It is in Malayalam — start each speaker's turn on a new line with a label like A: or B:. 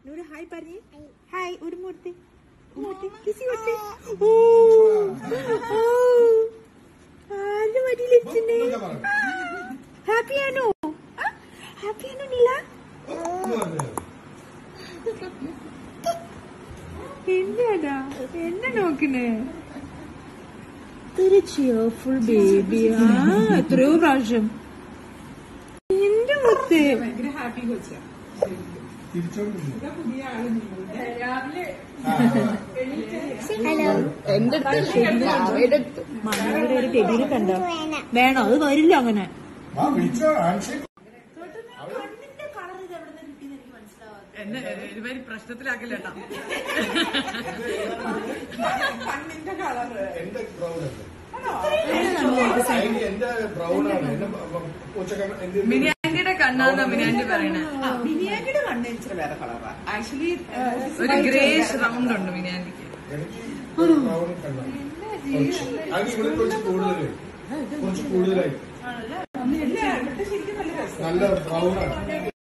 A: ഒരു ഹായ് പറഞ്ഞേ ഹായ് ഒരു മൂർത്തി കിസി കൊടുത്തേ ഓ ഓ ആരുടെ മടിയിലിരിക്കുന്നേ ഹാപ്പിയാണോ ഹാപ്പിയാണോ നീല എന്നാടാ എന്നെ നോക്കണേ ഒരു ചിയർഫുൾ ബേബി ആ എത്രയോ പ്രാവശ്യം എന്റെ മുത്ത്
B: ഭയങ്കര ഹാപ്പി കൊച്ചാ
A: എന്റെ അടുത്ത് മണിയുടെ ഒരു ടെടിയിൽ കണ്ടോ വേണോ അത് വരില്ല അങ്ങനെ
B: എന്നെ ഒരുമാതിരി പ്രശ്നത്തിലാക്കില്ലേട്ടാ കണ്ണിന്റെ കളറ്
C: എന്റെ ബ്രൗൺ എന്റെ ബ്രൗൺ ആണ് എന്റെ പൂച്ചക്കണ്ണ എന്റെ
B: മിനിയാന്റിയുടെ കണ്ണാന്നാ മിനിയാന്റി പറയണേ
D: ബിരിയാണിയുടെ കണ്ണ് ഇച്ചിരി വേറെ കളറാ ആക്ച്വലി
B: ഒരു ഗ്രേഷ് റൗണ്ട് ഉണ്ട് മിനിയാന്റിക്ക്
C: എനിക്ക് ബ്രൗൺ കണ്ണ കുറച്ച് അത് ഇവിടെ കുറച്ച് കൂടുതൽ കുറച്ച് കൂടുതലായി
D: ശരിക്കും നല്ല രസം
C: നല്ല ബ്രൗൺ ആണ്